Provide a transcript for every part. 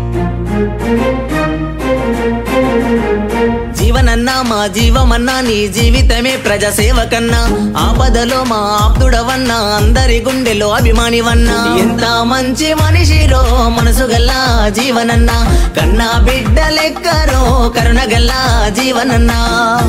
జీవనన్నా మా జీవమన్నా నీ జీవితమే ప్రజాసేవ కన్నా ఆపదలో మా ఆప్తుడవన్నా అందరి గుండెలో అభిమానివన్నా ఎంత మంచి మనిషిరో మనసు గల్లా జీవనన్నా కన్నా బిడ్డ లెక్కరో కరుణ గల్లా జీవనన్నా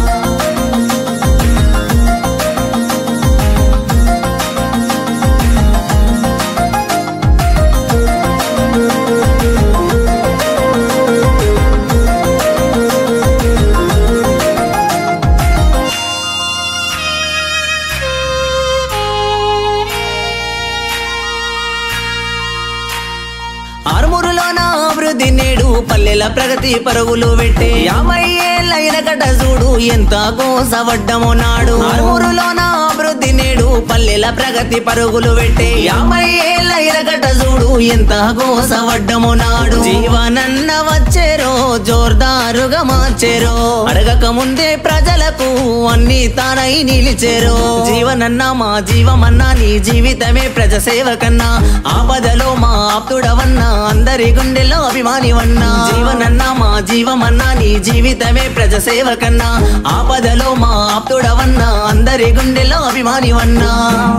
ఆరుమూరులో నా అభివృద్ధి నేడు పల్లెల ప్రగతి పరుగులు పెట్టే యాభై ఏళ్ళ ఎనకట చూడు ఎంత కోసవడ్డమో నాడు ఆరుమూరులో నా అభివృద్ధి నేడు పల్లెల ప్రగతి పరుగులు పెట్టే యాభై ఏళ్ళ ఎనకట చూడు ఎంత కోసవడ్డమో నాడు జీవనన్న వచ్చేరో జోర్దారుగా మార్చేరో అడగక ముందే ప్రజలకు అన్ని తానై నిలిచేరో జీవనన్న మా జీవమన్నా నీ జీవితమే ప్రజసేవ కన్నా ఆపదలో మా ఆప్తుడవన్నా అందరి గుండెల్లో అభిమానివన్నా జీవనన్నా మా జీవమన్నా నీ జీవితమే ప్రజసేవ కన్నా ఆపదలో మా ఆప్తుడవన్నా అందరి గుండెల్లో అభిమానివన్నా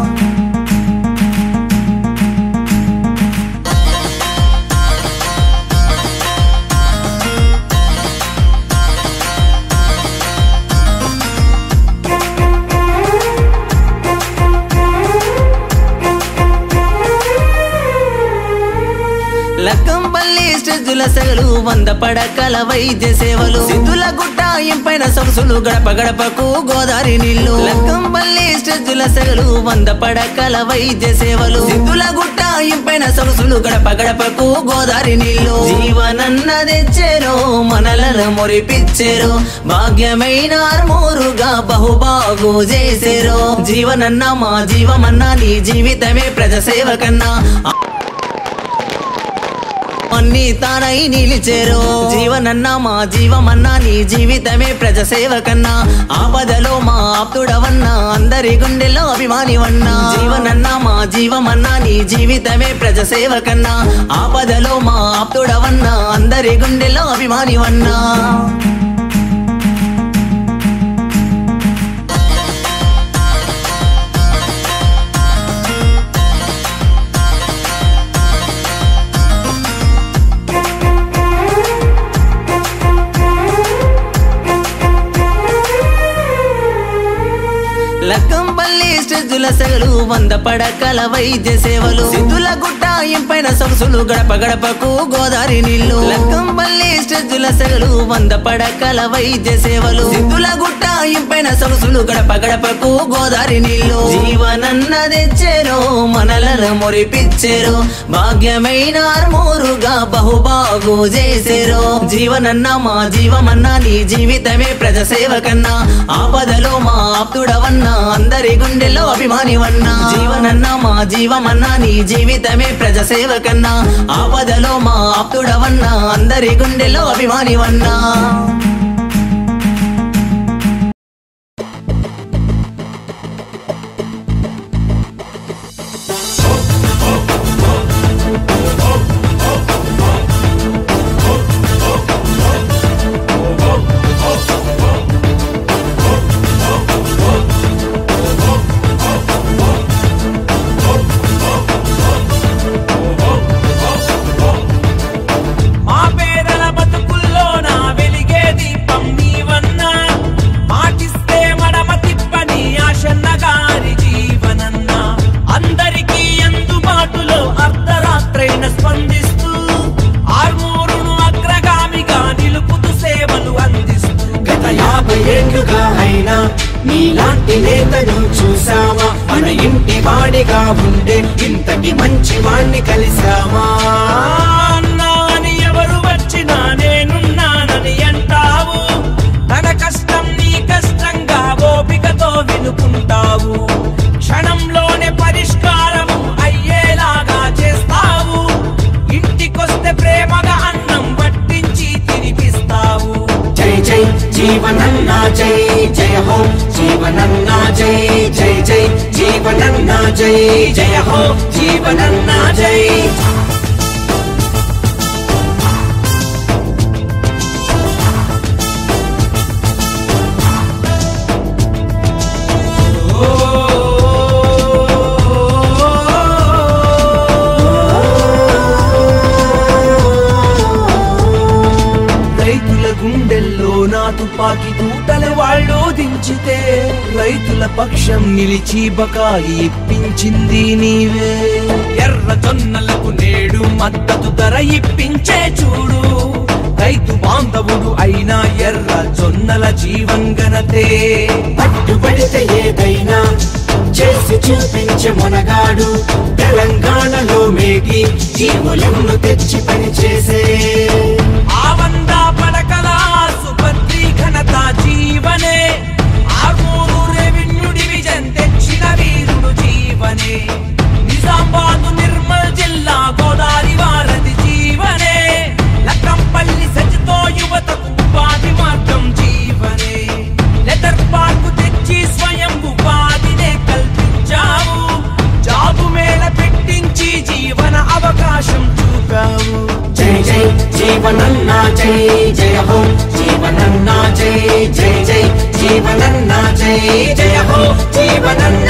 లక్కంపల్లి స్టెజ్జుల సెగలు వంద పడకల వైద్య సేవలు సిద్ధుల గుట్ట ఇంపైన సొగసులు గడప గడపకు గోదావరి నీళ్లు లక్కంపల్లి స్టెజ్జుల సెగలు వంద పడకల వైద్య సేవలు సిద్ధుల గుట్ట ఇంపైన సొగసులు గడప గడపకు గోదావరి నీళ్లు జీవనన్న తెచ్చేరో మనల మురిపిచ్చేరో భాగ్యమైన ఆర్మూరుగా బహుబాగు చేసేరో జీవనన్న మా జీవమన్నా నీ జీవితమే ప్రజసేవ కన్నా అన్ని తానై నిలిచేరో జీవనన్నా మా జీవమన్నా నీ జీవితమే ప్రజసేవ కన్నా ఆపదలో మా ఆప్తుడవన్నా అందరి గుండెల్లో అభిమానివన్నా జీవనన్నా మా జీవమన్నా నీ జీవితమే ప్రజసేవ కన్నా ఆపదలో మా ఆప్తుడవన్నా అందరి గుండెల్లో అభిమానివన్నా లక్కంపల్లి స్టెజ్జుల సెగలు వంద పడకల వైద్య సేవలు సిద్ధుల గుట్ట ఇంపైన సొగసులు గడప గడపకు గోదావరి నీళ్లు లక్కంపల్లి స్టెజ్జుల సెగలు వంద పడకల వైద్య సేవలు సిద్ధుల గుట్ట ఇంపైన సొగసులు గడప గడపకు గోదావరి నీళ్లు జీవనన్న తెచ్చేరో మనల మురిపిచ్చేరో భాగ్యమైన ఆర్మూరుగా బహుబాగు చేసేరో జీవనన్న మా జీవమన్నా నీ జీవితమే ప్రజసేవ కన్నా ఆపదలో మా ఆప్తుడవన్నా అందరి గుండెల్లో అభిమానివన్నా జీవనన్నా మా జీవమన్నా నీ జీవితమే ప్రజసేవ కన్నా ఆపదలో మా ఆప్తుడవన్నా అందరి గుండెల్లో అభిమానివన్నా మా పేదల బతుకుల్లో నా వెలిగే దీపం నీవన్నా మాటిస్తే మడమ తిప్పని ఆశన్న గారి జీవనన్నా అందరికీ అందుబాటులో అర్ధరాత్రైన స్పందిస్తూ ఆర్మూరును అగ్రగామిగా నిలుపుతూ సేవలు అందిస్తూ గత యాభై ఏళ్లుగా అయినా నీలాంటి నేతను చూసామా మన ఇంటి వాడిగా ఉండే ఇంతటి మంచి వాణ్ణి కలిసామా అన్నా అని ఎవరు వచ్చినా నేనున్నానని అంటావు తన కష్టం నీ కష్టంగా ఓపికతో వినుకుంటావు క్షణంలోనే పరిష్కారం అయ్యేలాగా చేస్తావు ఇంటికొస్తే ప్రేమగా అన్నం వడ్డించి తినిపిస్తావు జై జై జీవనన్నా జై జయ హో జీవనన్నా జై జై జై జీవనన్నా జై జయ హో జీవనన్నా జై తుపాకీ తూటలు వాళ్ళు దించితే రైతుల పక్షం నిలిచి బకాయి ఇప్పించింది నీవే ఎర్ర జొన్నలకు నేడు మద్దతు ధర ఇప్పించే చూడు రైతు బాంధవుడు అయినా ఎర్ర జొన్నల జీవంగనతే పట్టుబడితే ఏదైనా చేసి చూపించే మొనగాడు తెలంగాణలో మేటి జీవులను తెచ్చి పని చేసే ఆవంద పడకల సుభద్రి ఘనత జీవనే ఆర్మూరు రెవెన్యూ డివిజన్ తెచ్చిన వీరుడు జీవనే నిజామాబాదు నిర్మల్ జిల్లా గోదావరి వారధి జీవనే లక్కంపల్లి సచితో యువతకు ఉపాధి మార్గం జీవనే లెదర్ పార్కు తెచ్చి స్వయం ఉపాధినే కల్పించావు జాబు మేళ పెట్టించి జీవన అవకాశం చూపావు జై జై జీవనన్నా జై జయ హో జీవనన్నా జై జై జై జీవనన్నా జై జయ హో జీవనన్నా